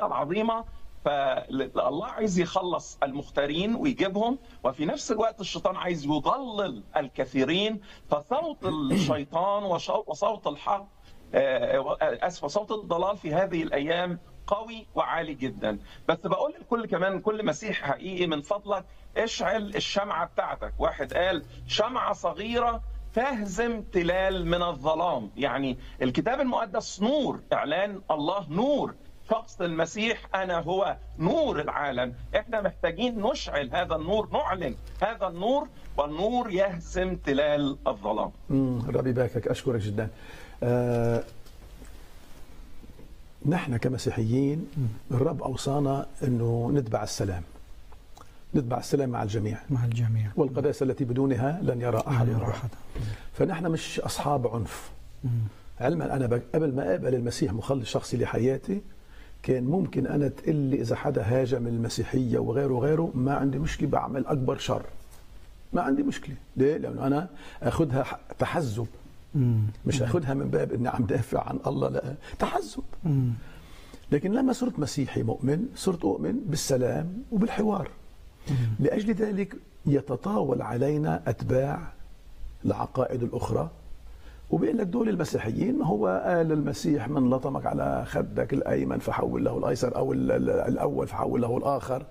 المسيحيه العظيمه فالله عايز يخلص المختارين ويجيبهم وفي نفس الوقت الشيطان عايز يضلل الكثيرين فصوت الشيطان وشو- وصوت الحق آه، اسف صوت الضلال في هذه الايام قوي وعالي جدا بس بقول للكل كمان كل مسيح حقيقي من فضلك اشعل الشمعه بتاعتك واحد قال شمعه صغيره تهزم تلال من الظلام يعني الكتاب المقدس نور اعلان الله نور شخص المسيح انا هو نور العالم احنا محتاجين نشعل هذا النور نعلن هذا النور والنور يهزم تلال الظلام مم، ربي يباركك اشكرك جدا آه نحن كمسيحيين الرب اوصانا انه نتبع السلام نتبع السلام مع الجميع مع الجميع والقداسه التي بدونها لن يرى احد يرى الله. أحد. فنحن مش اصحاب عنف مم. علما انا بق- قبل ما اقبل المسيح مخلص شخصي لحياتي كان ممكن انا تقول لي اذا حدا هاجم المسيحيه وغيره وغيره ما عندي مشكله بعمل اكبر شر ما عندي مشكله ليه لانه انا اخذها ح- تحزب مم. مش اخذها من باب اني عم دافع عن الله لا تحزب مم. لكن لما صرت مسيحي مؤمن صرت اؤمن بالسلام وبالحوار لاجل ذلك يتطاول علينا اتباع العقائد الاخرى وبيقول لك دول المسيحيين ما هو قال المسيح من لطمك على خدك الايمن فحول له الايسر او ال- ال- الاول فحول له الاخر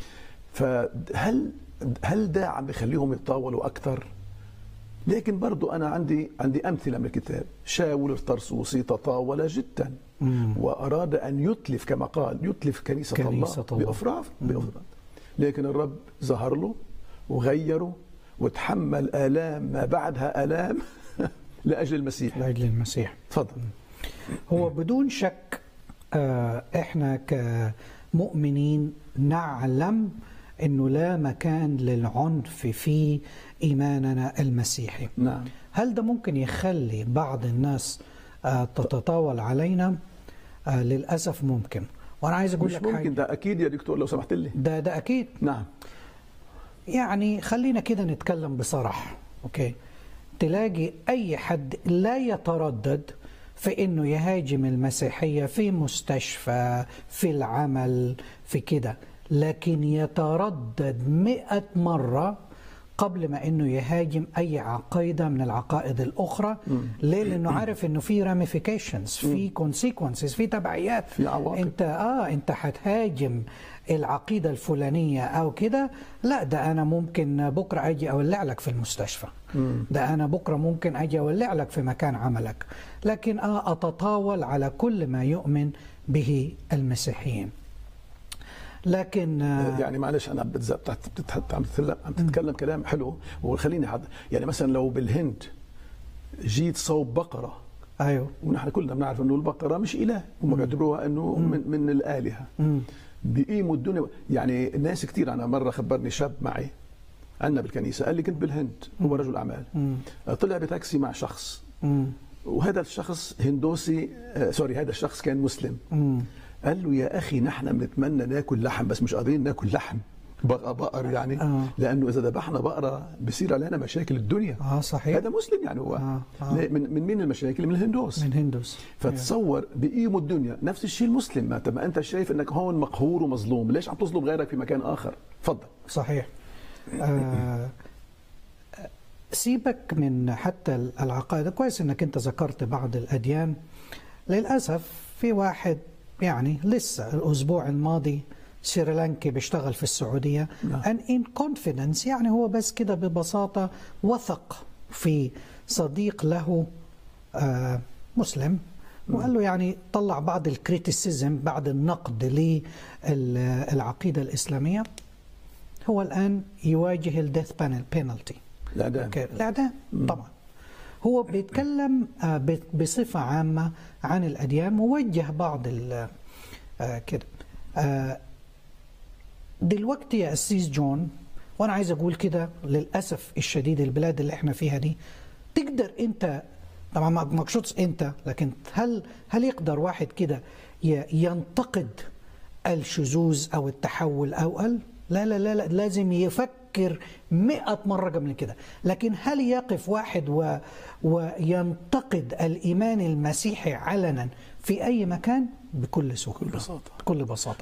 فهل هل ده عم بيخليهم يتطاولوا اكثر؟ لكن برضو انا عندي عندي امثله من الكتاب شاول الطرسوسي تطاول جدا مم. واراد ان يتلف كما قال يتلف كنيسه, كنيسة الله, الله. بافراط بافراط لكن الرب ظهر له وغيره وتحمل الام ما بعدها الام لاجل المسيح لاجل المسيح تفضل هو بدون شك آه، احنا كمؤمنين نعلم انه لا مكان للعنف في ايماننا المسيحي نعم هل ده ممكن يخلي بعض الناس آه، تتطاول علينا آه، للاسف ممكن وانا عايز اقول مش لك ممكن حاجه ده اكيد يا دكتور لو سمحت لي ده ده اكيد نعم يعني خلينا كده نتكلم بصراحة أوكي تلاقي أي حد لا يتردد في أنه يهاجم المسيحية في مستشفى في العمل في كده لكن يتردد مئة مرة قبل ما انه يهاجم اي عقيده من العقائد الاخرى ليه؟ لانه عارف انه في راميفيكيشنز في كونسيكونسز في تبعيات في عواقب. انت اه انت هتهاجم العقيده الفلانيه او كده لا ده انا ممكن بكره اجي اولع لك في المستشفى ده انا بكره ممكن اجي اولع لك في مكان عملك لكن اه اتطاول على كل ما يؤمن به المسيحيين لكن آه يعني معلش انا بتز- بتت- بتت- عم تتكلم عم تتكلم كلام حلو وخليني حد يعني مثلا لو بالهند جيت صوب بقره ايوه ونحن كلنا بنعرف انه البقره مش اله هم بيعتبروها انه من, من الالهه بيقيموا الدنيا يعني ناس كثير انا مره خبرني شاب معي عندنا بالكنيسه قال لي كنت بالهند هو رجل اعمال طلع بتاكسي مع شخص مم. وهذا الشخص هندوسي آه سوري هذا الشخص كان مسلم قال له يا اخي نحن بنتمنى ناكل لحم بس مش قادرين ناكل لحم بقى بقر يعني آه. لانه اذا ذبحنا بقره بصير علينا مشاكل الدنيا اه صحيح هذا مسلم يعني هو آه، آه. ليه؟ من من مين المشاكل من الهندوس من هندوس فتصور بقيموا الدنيا نفس الشيء المسلم ما طب ما انت شايف انك هون مقهور ومظلوم ليش عم تظلم غيرك في مكان اخر تفضل صحيح آه سيبك من حتى العقائد كويس انك انت ذكرت بعض الاديان للاسف في واحد يعني لسه الاسبوع الماضي سريلانكي بيشتغل في السعوديه نعم. ان ان كونفيدنس يعني هو بس كده ببساطه وثق في صديق له آه مسلم وقال له يعني طلع بعض الكريتيسيزم بعد النقد للعقيده الاسلاميه هو الان يواجه الديث بينالتي الاعدام اوكي الاعدام طبعا هو بيتكلم آه، ب- بصفه عامه عن الاديان موجه بعض ال- آه، كده آه، دلوقتي يا أسيس جون وأنا عايز أقول كده للأسف الشديد البلاد اللي احنا فيها دي تقدر أنت طبعا ما ما اقصدش أنت لكن هل هل يقدر واحد كده ي- ينتقد الشذوذ أو التحول أو ال لا لا لا, لا لازم يفكر مئة مرة قبل كده لكن هل يقف واحد و وينتقد الإيمان المسيحي علنا في أي مكان بكل سهولة ببساطة. بكل بساطة